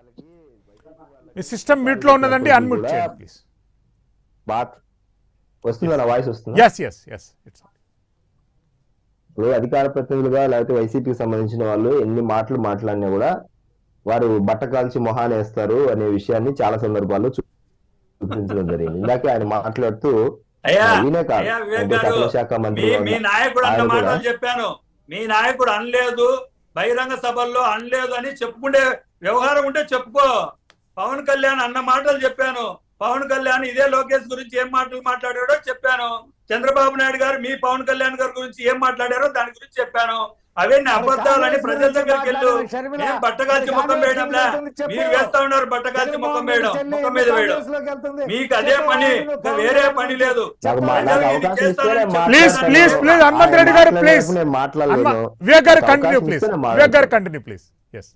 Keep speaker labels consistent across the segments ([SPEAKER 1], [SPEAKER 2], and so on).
[SPEAKER 1] మీ system mute లో ఉన్నదండి unmute చేయండి ప్లీజ్
[SPEAKER 2] బాత్ వస్తుందా నా వాయిస్ వస్తుందా
[SPEAKER 1] ఎస్ ఎస్ ఎస్ ఇట్స్
[SPEAKER 2] ఇప్పుడు అధికార ప్రతినిధులుగా లేకపోతే వైసీపీకి సంబంధించిన వాళ్ళు ఎన్ని మాటలు మాట్లాడినా కూడా వారు బట్ట కాల్చి మొహాన్ని వేస్తారు అనే విషయాన్ని చాలా సందర్భాల్లో చూ- చూపించడం జరిగింది ఇందాకే ఆయన మాట్లాడుతూ
[SPEAKER 3] అయ్యా
[SPEAKER 2] ఈయనే కాదు
[SPEAKER 3] అయ్యా వివేక్
[SPEAKER 2] అంటే
[SPEAKER 3] గారు
[SPEAKER 2] సకల శాఖ
[SPEAKER 3] మీ
[SPEAKER 2] మంత్రి
[SPEAKER 3] మీ నాయకుడు అన్న
[SPEAKER 2] ఆయన కూడా-
[SPEAKER 3] మాటలు చెప్పాను మీ నాయకుడు అనలేదు బహిరంగ సభల్లో అనలేదు అని చెప్పుకుంటే వ్యవహారం ఉంటే చెప్పుకో పవన్ కళ్యాణ్ అన్న మాటలు చెప్పాను పవన్ కళ్యాణ్ ఇదే లోకేష్ గురించి ఏం మాటలు మాట్లాడాడో చెప్పాను చంద్రబాబు నాయుడు గారు మీ పవన్ కళ్యాణ్ గారి గురించి ఏం మాట్లాడారో దాని గురించి చెప్పాను అవన్నీ అబద్ధాలని ప్రజల దగ్గరికి వెళ్ళు నేను బట్టగాల్చి ముఖం వేయడంలే మీరు వేస్తా ఉన్నారు బట్టగాల్చి ముఖం వేయడం ముఖం మీద వేయడం మీకు అదే పని ఇంకా వేరే పని లేదు
[SPEAKER 2] నాకు మా- నాకు అవకాశం ఇస్తేనే
[SPEAKER 1] ప్లీజ్
[SPEAKER 2] మాట్లాడతాను.
[SPEAKER 1] ప్లీజ్ ప్లీజ్ హనుమంత్ రెడ్డి గారు
[SPEAKER 2] ఆయన
[SPEAKER 1] ప్లీజ్
[SPEAKER 2] మాట్లాడినప్పుడు నేను మాట్లాడలేను
[SPEAKER 1] వివేక్ గారు
[SPEAKER 2] నాకు
[SPEAKER 1] కంటిన్యూ
[SPEAKER 2] అవకాశం
[SPEAKER 1] ప్లీజ్
[SPEAKER 2] ఇస్తేనే
[SPEAKER 1] వివేక్ గారు
[SPEAKER 2] మాట్లాడతాను.
[SPEAKER 1] Continue please yes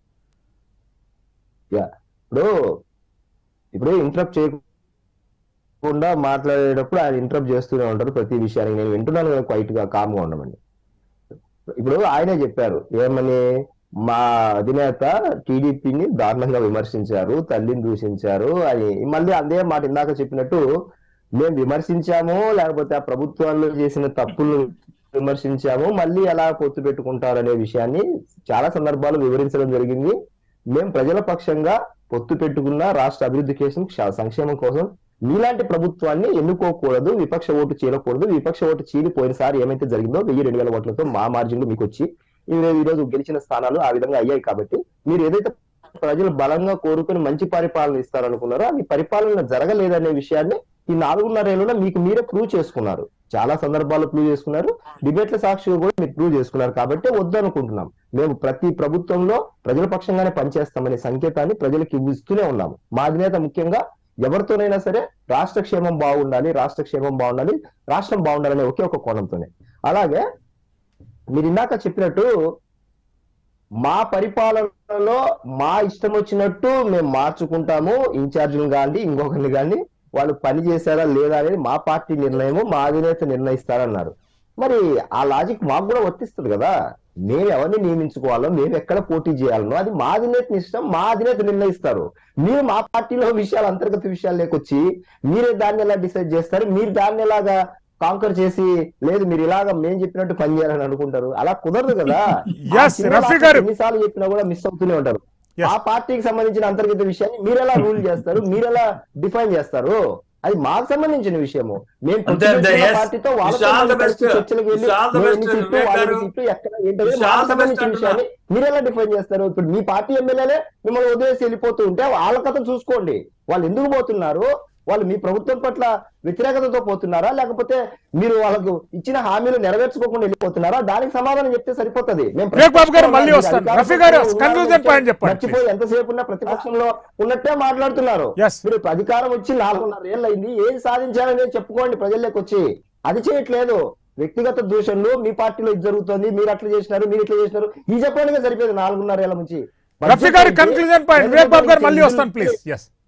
[SPEAKER 2] yeah. ఇప్పుడు ఇప్పుడు ఇంటరప్ట్ చేయకుండా మాట్లాడేటప్పుడు ఆయన ఇంటరప్ట్ చేస్తూనే ఉంటారు ప్రతి విషయానికి నేను వింటున్నాను కదా క్వైట్ గా కామ్గా ఉండమండి ఇప్పుడు ఆయనే చెప్పారు ఏమని మా అధినేత టీడీపీని దారుణంగా విమర్శించారు తల్లిని దూషించారు అని మళ్ళీ అదే మాట ఇందాక చెప్పినట్టు మేము విమర్శించాము లేకపోతే ఆ ప్రభుత్వాల్లో చేసిన తప్పులు విమర్శించాము మళ్ళీ ఎలా పొత్తు పెట్టుకుంటారు అనే విషయాన్ని చాలా సందర్భాలు వివరించడం జరిగింది మేము ప్రజల పక్షంగా పొత్తు పెట్టుకున్న రాష్ట్ర అభివృద్ధి కోసం క్ష- సంక్షేమం కోసం మీలాంటి ప్రభుత్వాన్ని ఎన్నుకోకూడదు విపక్ష ఓటు చీలకూడదు విపక్ష ఓటు చీలి పోయినసారి ఏమైతే జరిగిందో వెయ్యి రెండు వేల ఓట్లతో మా మార్జిన్లు మీకు వచ్చి ఈ రోజు- ఈ రోజు గెలిచిన స్థానాలు ఆ విధంగా అయ్యాయి కాబట్టి మీరు ఏదైతే ప్రజలు బలంగా కోరుకుని మంచి పరిపాలన ఇస్తారనుకున్నారో అది పరిపాలన జరగలేదనే విషయాన్ని ఈ నాలుగున్నరేళ్లలో మీకు మీరే ప్రూవ్ చేసుకున్నారు చాలా సందర్భాల్లో ప్రూవ్ చేసుకున్నారు డిబేట్ల సాక్షిగా కూడా మీరు ప్రూవ్ చేసుకున్నారు కాబట్టి వద్దనుకుంటున్నాం మేము ప్రతి ప్రభుత్వంలో ప్రజల పక్షంగానే పనిచేస్తామనే సంకేతాన్ని ప్రజలకు ఇస్తూనే ఉన్నాము మా అధినేత ముఖ్యంగా ఎవరితోనైనా సరే రాష్ట్ర క్షేమం బాగుండాలి రాష్ట్ర క్షేమం బాగుండాలి రాష్ట్రం బాగుండాలనే ఒకే ఒక కోణంతోనే అలాగే మీరు ఇందాక చెప్పినట్టు మా పరిపాలనలో మా ఇష్టం వచ్చినట్టు మేము మార్చుకుంటాము ఇన్ఛార్జీలు కానీ ఇంకొకరిని కానీ వాళ్ళు పని చేశారా లేదా అనేది మా పార్టీ నిర్ణయము మా అధినేత నిర్ణయిస్తారన్నారు మరి ఆ లాజిక్ మాకు కూడా వర్తిస్తుంది కదా మేము ఎవరిని నియమించుకోవాలో మేము ఎక్కడ పోటీ చేయాలనో అది మా అధినేత ఇష్టం మా అధినేత నిర్ణయిస్తారు మీరు మా పార్టీలో విషయాలు అంతర్గత విషయాలు లేకొచ్చి మీరే దాన్ని ఎలా డిసైడ్ చేస్తారు మీరు దాన్ని ఎలాగా కాంకర్ చేసి లేదు మీరు ఇలాగా మేము చెప్పినట్టు పని చేయాలని అనుకుంటారు అలా కుదరదు కదా
[SPEAKER 1] Yes,
[SPEAKER 2] ఆ చిన్న
[SPEAKER 1] రఫీ
[SPEAKER 2] లాజిక్
[SPEAKER 1] గారు.
[SPEAKER 2] ఎన్నిసార్లు చెప్పినా కూడా మిస్ అవుతూనే ఉంటారు
[SPEAKER 1] Yes.
[SPEAKER 2] ఆ పార్టీకి సంబంధించిన అంతర్గత విషయాన్ని మీరు ఎలా రూల్ చేస్తారు మీరు ఎలా డిఫైన్ చేస్తారు అది మాకు సంబంధించిన విషయము మేము
[SPEAKER 3] అంతే, అంతే,
[SPEAKER 2] పొత్తుపెట్టుకున్న
[SPEAKER 3] yes.
[SPEAKER 2] పార్టీతో
[SPEAKER 3] Wish
[SPEAKER 2] వాళ్ళతో
[SPEAKER 3] all the
[SPEAKER 2] కలిసి
[SPEAKER 3] best.
[SPEAKER 2] చర్చలకు వెళ్ళి
[SPEAKER 3] Wish all the
[SPEAKER 2] మేము
[SPEAKER 3] best,
[SPEAKER 2] ఎన్ని సీట్లు,
[SPEAKER 3] వివేక్
[SPEAKER 2] వాళ్ళు
[SPEAKER 3] గారు.
[SPEAKER 2] ఎన్ని సీట్లు, ఎక్కడ ఏంటనేది
[SPEAKER 3] Wish
[SPEAKER 2] మాకు
[SPEAKER 3] all the best
[SPEAKER 2] సంబంధించిన
[SPEAKER 3] అంటున్నా.
[SPEAKER 2] విషయాన్ని మీరు ఎలా డిఫైన్ చేస్తారు ఇప్పుడు మీ పార్టీ ఎమ్మెల్యేలే మిమ్మల్ని వదిలేసి వెళ్ళిపోతూ ఉంటే వాళ్ళ కథ చూసుకోండి వాళ్ళు ఎందుకు పోతున్నారు వాళ్ళు మీ ప్రభుత్వం పట్ల వ్యతిరేకతతో పోతున్నారా లేకపోతే మీరు వాళ్ళకు ఇచ్చిన హామీలు నెరవేర్చుకోకుండా వెళ్ళిపోతున్నారా దానికి సమాధానం చెప్తే సరిపోతది మేము
[SPEAKER 1] వివేక్ బాబు గారు మళ్ళీ
[SPEAKER 2] మీరు
[SPEAKER 1] వస్తాను.
[SPEAKER 2] అధికార
[SPEAKER 1] రఫీ గారు,
[SPEAKER 2] పక్షంలో
[SPEAKER 1] conclusion
[SPEAKER 2] ఉన్నారని
[SPEAKER 1] point చెప్పండి,
[SPEAKER 2] మర్చిపోయి ఎంతసేపు ఉన్నా ప్రతిపక్షంలో ఉన్నట్టే మాట్లాడుతున్నారు
[SPEAKER 1] Yes.
[SPEAKER 2] మీరు ఇప్పుడు అధికారం వచ్చి నాలుగున్నర ఏళ్ళు అయింది ఏం సాధించారనేది చెప్పుకోండి ప్రజల్లోకి వచ్చి అది చేయట్లేదు వ్యక్తిగత దూషణలు మీ పార్టీలో ఇది జరుగుతుంది మీరు అట్లా చేసినారు మీరు ఇట్లా చేసినారు ఈ చెప్పడానికి సరిపోయింది నాలుగున్నర ఏళ్ల నుంచి
[SPEAKER 1] రఫీ గారు కన్క్లూజన్ పాయింట్ వివేక్ బాబు గారు మళ్ళీ వస్తాను ప్లీజ్ ఎస్